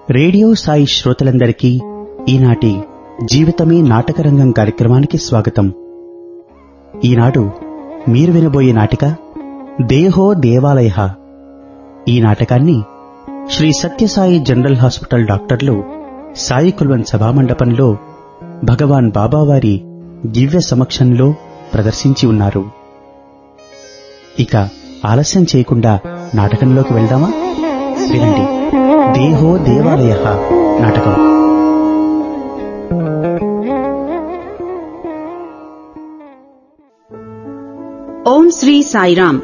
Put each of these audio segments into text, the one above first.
Radio Sai శ్రోతలందరికీ ఈనాటి జీవితమే నాటకరంగం కార్యక్రమానికి స్వాగతం ఈనాడు మీరు వినబోయే నాటిక దేహో దేవాలయ ఈ నాటకాన్ని శ్రీ సత్యసాయి జనరల్ హాస్పిటల్ డాక్టర్లు సాయి కుల్వన్ సభామండపంలో భగవాన్ బాబావారి దివ్య సమక్షంలో ప్రదర్శించి ఉన్నారు ఇక ఆలస్యం చేయకుండా నాటకంలోకి వెళ్దామా వినండి దేహో దేవాలయ నాటకం ఓం శ్రీ సాయిరామ్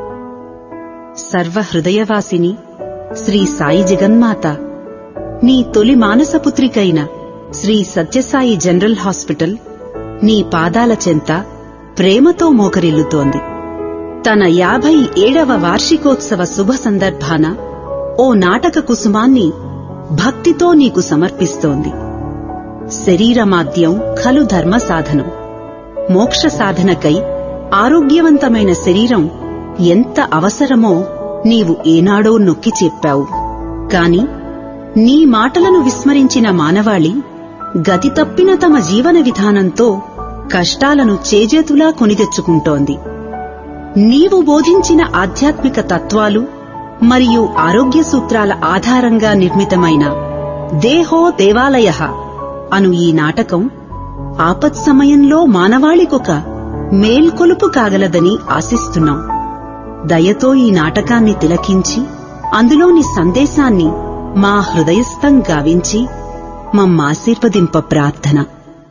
సర్వ హృదయవాసిని శ్రీ సాయి జగన్మాత నీ తొలి మానసపుత్రికైన శ్రీ సత్యసాయి జనరల్ హాస్పిటల్ నీ పాదాల చెంత ప్రేమతో మోకరిల్లుతోంది తన యాభై ఏడవ వార్షికోత్సవ శుభ సందర్భాన ఓ నాటక కుసుమాన్ని భక్తితో నీకు సమర్పిస్తోంది శరీరమాద్యం ఖలు ధర్మ సాధనం మోక్ష సాధనకై ఆరోగ్యవంతమైన శరీరం ఎంత అవసరమో నీవు ఏనాడో నొక్కి చెప్పావు కాని నీ మాటలను విస్మరించిన మానవాళి గతి తప్పిన తమ జీవన విధానంతో కష్టాలను చేజేతులా కొనితెచ్చుకుంటోంది నీవు బోధించిన ఆధ్యాత్మిక తత్వాలు మరియు ఆరోగ్య సూత్రాల ఆధారంగా నిర్మితమైన దేహో దేవాలయ అను ఈ నాటకం ఆపత్ సమయంలో మానవాళికొక మేల్కొలుపు కాగలదని ఆశిస్తున్నాం దయతో ఈ నాటకాన్ని తిలకించి అందులోని సందేశాన్ని మా హృదయస్థం గావించి మమ్మాశీర్వదింప ప్రార్థన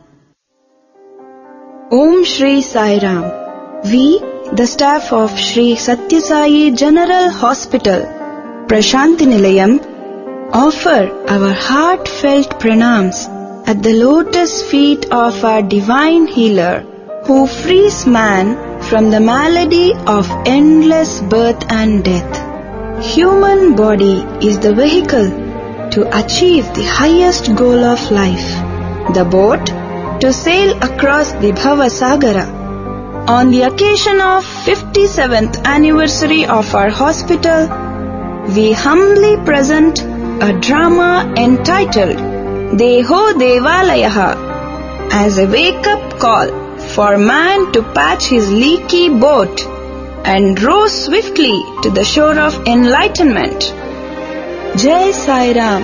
Om Shri Sai Ram. We, the staff of Shri Satya Sai General Hospital, Prashanti Nilayam, offer our heartfelt pranams at the lotus feet of our divine healer who frees man from the malady of endless birth and death. Human body is the vehicle to achieve the highest goal of life, the boat to sail across the Bhavasagara. On the occasion of 57th anniversary of our hospital, we humbly present a drama entitled Deho Devalayaha as a wake-up call for man to patch his leaky boat and row swiftly to the shore of enlightenment. Jai Sai Ram.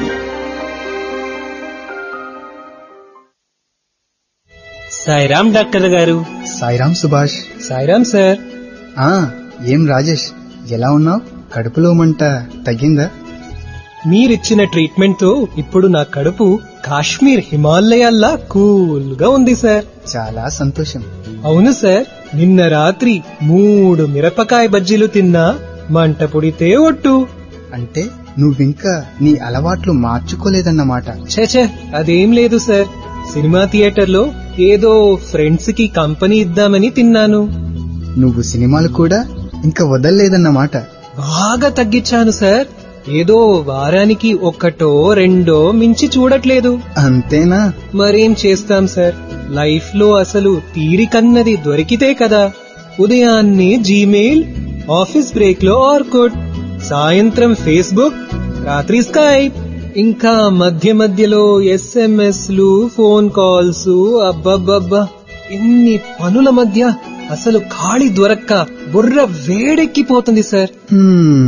Sairam doctor garu Sairam Subhash Sairam sir ఆ ఏం రాజేష్ ఎలా ఉన్నావు కడుపులో మంట తగ్గిందా మీరిచ్చిన treatment తో ఇప్పుడు నా కడుపు కాశ్మీర్ హిమాలయాల్లా కూల్ గా ఉంది సార్ చాలా సంతోషం అవును సార్ నిన్న రాత్రి మూడు మిరపకాయ బజ్జీలు తిన్నా మంట పుడితే ఒట్టు అంటే నువ్వింకా నీ అలవాట్లు మార్చుకోలేదన్నమాట ఛే అదేం లేదు సార్ సినిమా థియేటర్ లో ఏదో ఫ్రెండ్స్ కి కంపెనీ ఇద్దామని తిన్నాను నువ్వు సినిమాలు కూడా ఇంకా వదల్లేదన్నమాట బాగా తగ్గించాను సార్ ఏదో వారానికి ఒక్కటో రెండో మించి చూడట్లేదు అంతేనా మరేం చేస్తాం సార్ లైఫ్ లో అసలు తీరికన్నది దొరికితే కదా ఉదయాన్నే జీమెయిల్ ఆఫీస్ బ్రేక్ లో ఆర్కుట్ సాయంత్రం ఫేస్బుక్ రాత్రి స్కైప్ ఇంకా మధ్య మధ్యలో ఎస్ఎంఎస్ లు ఫోన్ కాల్స్ అబ్బబ్బబ్బా ఇన్ని పనుల మధ్య అసలు ఖాళీ దొరక్క బుర్ర వేడెక్కిపోతుంది సార్ హ్మ్,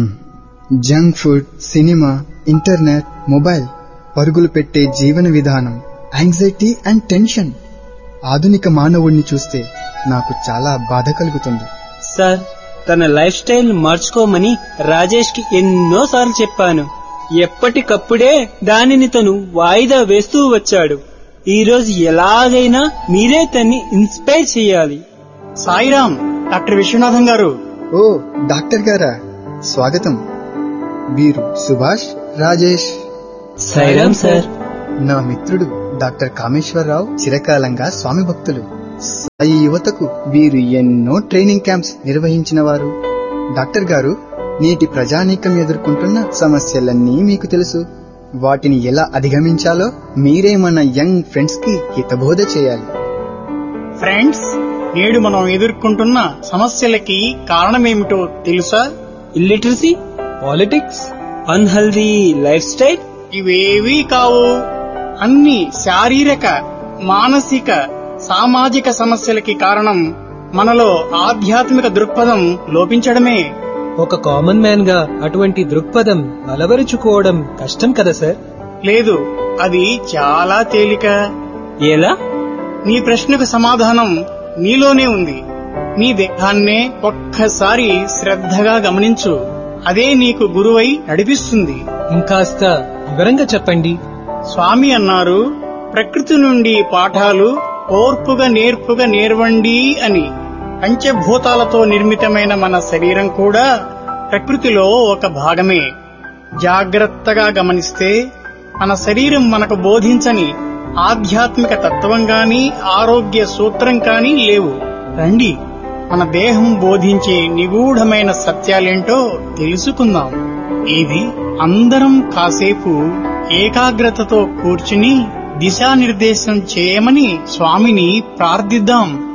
junk food cinema internet mobile పరుగులు పెట్టే జీవన విధానం యాంగ్జైటీ అండ్ టెన్షన్ ఆధునిక మానవుడిని చూస్తే నాకు చాలా బాధ కలుగుతుంది సార్ తన లైఫ్ స్టైల్ మార్చుకోమని రాజేష్ కి ఎన్నో సార్లు చెప్పాను ఎప్పటికప్పుడే దానిని తను వాయిదా వేస్తూ వచ్చాడు ఈ రోజు ఎలాగైనా మీరే తన్ని ఇన్స్పైర్ చేయాలి సాయిరామ్ డాక్టర్ విశ్వనాథం గారు ఓ డాక్టర్ గారా స్వాగతం వీరు సుభాష్ రాజేష్ సైరామ్ సార్ నా మిత్రుడు డాక్టర్ కామేశ్వరరావు చిరకాలంగా స్వామి భక్తులు సాయి యువతకు వీరు ఎన్నో ట్రైనింగ్ క్యాంప్స్ నిర్వహించిన వారు డాక్టర్ గారు నేటి ప్రజానీకం ఎదుర్కొంటున్న సమస్యలన్నీ మీకు తెలుసు వాటిని ఎలా అధిగమించాలో మీరే మన యంగ్ ఫ్రెండ్స్ కి హితబోధ చేయాలి ఫ్రెండ్స్ నేడు మనం ఎదుర్కొంటున్న సమస్యలకి కారణమేమిటో తెలుసా illiteracy politics unhealthy lifestyle ఇవేవీ కావు అన్ని శారీరక మానసిక సామాజిక సమస్యలకి కారణం మనలో ఆధ్యాత్మిక దృక్పథం లోపించడమే ఒక కామన్ మ్యాన్ గా అటువంటి దృక్పథం అలవరుచుకోవడం కష్టం కదా సార్ లేదు అది చాలా తేలిక ఎలా నీ ప్రశ్నకు సమాధానం నీలోనే ఉంది నీ దేహాన్నే ఒక్కసారి శ్రద్ధగా గమనించు అదే నీకు గురువై నడిపిస్తుంది ఇంకాస్త వివరంగా చెప్పండి స్వామి అన్నారు ప్రకృతి నుండి పాఠాలు ఓర్పుగా నేర్పుగా నేర్వండి అని పంచభూతాలతో నిర్మితమైన మన శరీరం కూడా ప్రకృతిలో ఒక భాగమే జాగ్రత్తగా గమనిస్తే మన శరీరం మనకు బోధించని ఆధ్యాత్మిక తత్వం గాని ఆరోగ్య సూత్రం కాని లేవు రండి మన దేహం బోధించే నిగూఢమైన సత్యాలేంటో తెలుసుకుందాం ఇది అందరం కాసేపు ఏకాగ్రతతో కూర్చుని దిశానిర్దేశం చేయమని స్వామిని ప్రార్థిద్దాం